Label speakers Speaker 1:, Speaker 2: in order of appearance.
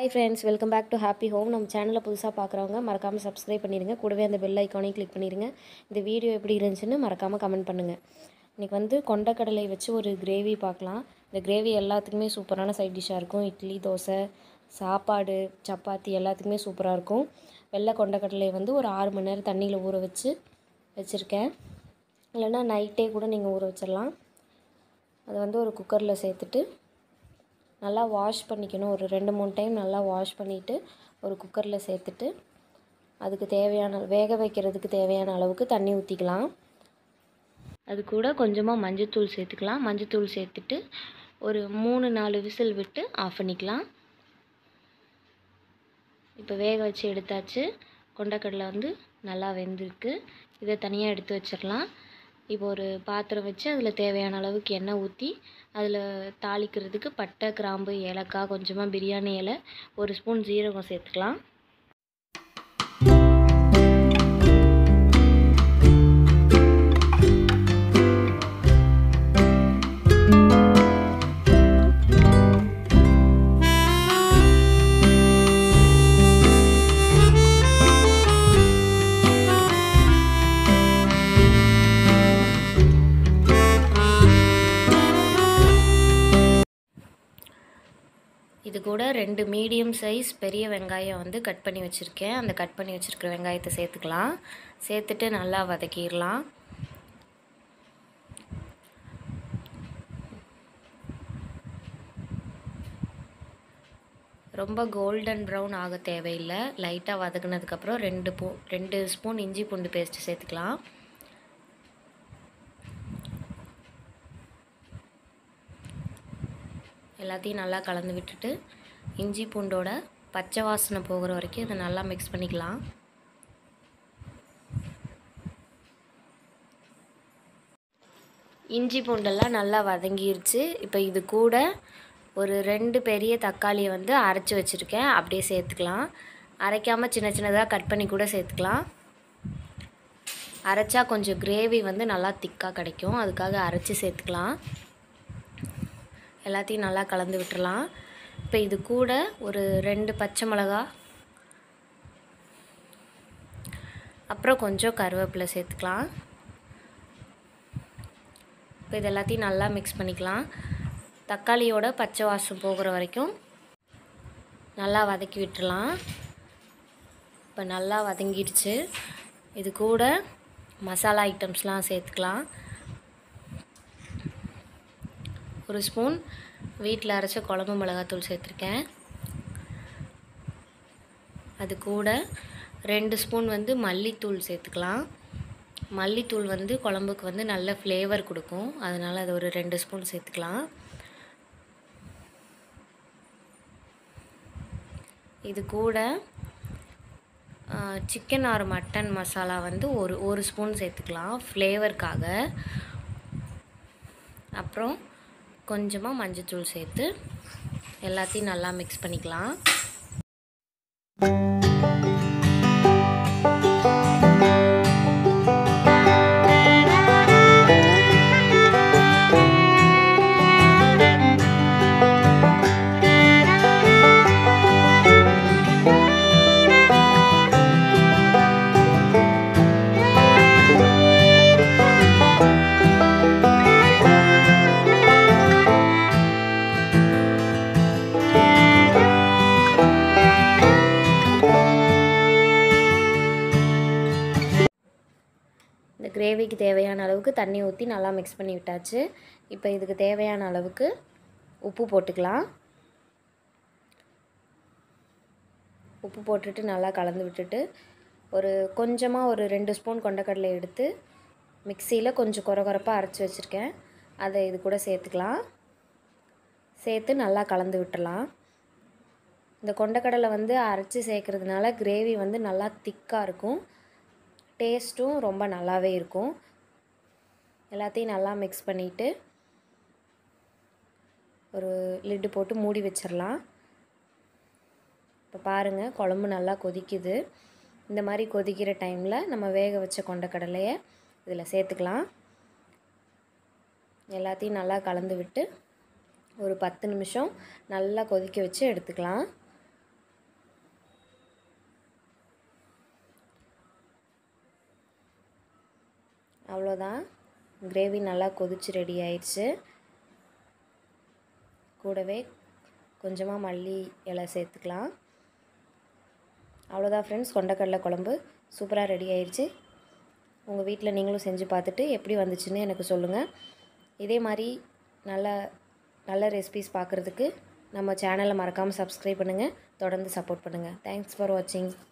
Speaker 1: hi friends welcome back to happy home நம்ம சேனலை புதுசாக பார்க்குறவங்க மறக்காமல் சப்ஸ்கிரைப் பண்ணிடுங்க கூடவே அந்த பெல் ஐக்கானையும் கிளிக் பண்ணிடுங்க இந்த வீடியோ எப்படி இருந்துச்சுன்னு மறக்காமல் கமெண்ட் பண்ணுங்கள் இன்றைக்கி வந்து கொண்டக்கடலை வச்சு ஒரு கிரேவி பார்க்கலாம் இந்த கிரேவி எல்லாத்துக்குமே சூப்பரான சைட் டிஷ்ஷாக இருக்கும் இட்லி தோசை சாப்பாடு சப்பாத்தி எல்லாத்துக்குமே சூப்பராக இருக்கும் வெள்ளை கொண்டக்கடலையை வந்து ஒரு ஆறு மணி நேரம் தண்ணியில் ஊற வச்சு வச்சுருக்கேன் இல்லைன்னா நைட்டே கூட நீங்கள் ஊற வச்சிடலாம் அதை வந்து ஒரு குக்கரில் சேர்த்துட்டு நல்லா வாஷ் பண்ணிக்கணும் ஒரு ரெண்டு மூணு டைம் நல்லா வாஷ் பண்ணிவிட்டு ஒரு குக்கரில் சேர்த்துட்டு அதுக்கு தேவையான வேக வைக்கிறதுக்கு தேவையான அளவுக்கு தண்ணி ஊற்றிக்கலாம் அது கூட கொஞ்சமாக மஞ்சத்தூள் சேர்த்துக்கலாம் மஞ்சத்தூள் சேர்த்துட்டு ஒரு மூணு நாலு விசில் விட்டு ஆஃப் பண்ணிக்கலாம் இப்போ வேக வச்சு எடுத்தாச்சு கொண்டக்கடலை வந்து நல்லா வெந்திருக்கு இதை தனியாக எடுத்து வச்சிடலாம் இப்போ ஒரு பாத்திரம் வச்சு அதில் தேவையான அளவுக்கு எண்ணெய் ஊற்றி அதில் தாளிக்கிறதுக்கு பட்டை கிராம்பு ஏலக்காய் கொஞ்சமாக பிரியாணி இலை ஒரு ஸ்பூன் ஜீரகம் சேர்த்துக்கலாம் இது கூட ரெண்டு மீடியம் சைஸ் பெரிய வெங்காயம் வந்து கட் பண்ணி வச்சுருக்கேன் அந்த கட் பண்ணி வச்சுருக்கிற வெங்காயத்தை சேர்த்துக்கலாம் சேர்த்துட்டு நல்லா வதக்கிடலாம் ரொம்ப கோல்டன் ப்ரௌன் ஆக தேவையில்லை லைட்டாக வதக்குனதுக்கப்புறம் ரெண்டு பூ ரெண்டு ஸ்பூன் இஞ்சி பூண்டு பேஸ்ட்டு சேர்த்துக்கலாம் எல்லாத்தையும் நல்லா கலந்து விட்டுட்டு இஞ்சி பூண்டோட பச்சை வாசனை போகிற வரைக்கும் இதை நல்லா மிக்ஸ் பண்ணிக்கலாம் இஞ்சி பூண்டெல்லாம் நல்லா வதங்கிருச்சு இப்போ இது கூட ஒரு ரெண்டு பெரிய தக்காளியை வந்து அரைச்சி வச்சுருக்கேன் அப்படியே சேர்த்துக்கலாம் அரைக்காமல் சின்ன சின்னதாக கட் பண்ணி கூட சேர்த்துக்கலாம் அரைச்சா கொஞ்சம் கிரேவி வந்து நல்லா திக்காக கிடைக்கும் அதுக்காக அரைச்சி சேர்த்துக்கலாம் எல்லாத்தையும் நல்லா கலந்து விட்டுறலாம் இப்போ இது கூட ஒரு ரெண்டு பச்சை மிளகா அப்புறம் கொஞ்சம் கருவேப்பிலை சேர்த்துக்கலாம் இப்போ இது எல்லாத்தையும் நல்லா மிக்ஸ் பண்ணிக்கலாம் தக்காளியோட பச்சை வாசம் போகிற வரைக்கும் நல்லா வதக்கி விட்டுறலாம் இப்போ நல்லா வதங்கிடுச்சு இது கூட மசாலா ஐட்டம்ஸ்லாம் சேர்த்துக்கலாம் ஒரு ஸ்பூன் வீட்டில் அரைச்ச குழம்பு மிளகாத்தூள் சேர்த்துருக்கேன் அது கூட ரெண்டு ஸ்பூன் வந்து மல்லித்தூள் சேர்த்துக்கலாம் மல்லித்தூள் வந்து குழம்புக்கு வந்து நல்ல ஃப்ளேவர் கொடுக்கும் அதனால் அது ஒரு ரெண்டு ஸ்பூன் சேர்த்துக்கலாம் இது கூட சிக்கன் ஆர் மட்டன் மசாலா வந்து ஒரு ஒரு ஸ்பூன் சேர்த்துக்கலாம் ஃப்ளேவருக்காக அப்புறம் கொஞ்சமாக மஞ்சத்தூள் சேர்த்து எல்லாத்தையும் நல்லா மிக்ஸ் பண்ணிக்கலாம் இந்த கிரேவிக்கு தேவையான அளவுக்கு தண்ணி ஊற்றி நல்லா மிக்ஸ் பண்ணி விட்டாச்சு இப்போ இதுக்கு தேவையான அளவுக்கு உப்பு போட்டுக்கலாம் உப்பு போட்டுட்டு நல்லா கலந்து விட்டுட்டு ஒரு கொஞ்சமாக ஒரு ரெண்டு ஸ்பூன் கொண்டக்கடலை எடுத்து மிக்சியில் கொஞ்சம் குறகுறப்பாக அரைச்சி வச்சுருக்கேன் அதை இது கூட சேர்த்துக்கலாம் சேர்த்து நல்லா கலந்து விட்டுடலாம் இந்த கொண்டக்கடலை வந்து அரைச்சி சேர்க்குறதுனால கிரேவி வந்து நல்லா திக்காக இருக்கும் டேஸ்ட்டும் ரொம்ப நல்லாவே இருக்கும் எல்லாத்தையும் நல்லா மிக்ஸ் பண்ணிவிட்டு ஒரு லிட்டு போட்டு மூடி வச்சிடலாம் இப்போ பாருங்கள் குழம்பு நல்லா கொதிக்குது இந்த மாதிரி கொதிக்கிற டைமில் நம்ம வேக வச்ச கொண்டக்கடலையை இதில் சேர்த்துக்கலாம் எல்லாத்தையும் நல்லா கலந்து விட்டு ஒரு பத்து நிமிஷம் நல்லா கொதிக்க வச்சு எடுத்துக்கலாம் அவ்வளோதான் கிரேவி நல்லா கொதிச்சு ரெடி ஆயிடுச்சு கூடவே கொஞ்சமாக மல்லி இலை சேர்த்துக்கலாம் அவ்வளோதான் ஃப்ரெண்ட்ஸ் கொண்டக்கடலை குழம்பு சூப்பராக ரெடி ஆயிடுச்சு உங்கள் வீட்டில் நீங்களும் செஞ்சு பார்த்துட்டு எப்படி வந்துச்சுன்னு எனக்கு சொல்லுங்கள் இதே மாதிரி நல்ல நல்ல ரெசிபிஸ் பார்க்குறதுக்கு நம்ம சேனலை மறக்காமல் சப்ஸ்கிரைப் பண்ணுங்கள் தொடர்ந்து சப்போர்ட் பண்ணுங்கள் தேங்க்ஸ் ஃபார் வாட்சிங்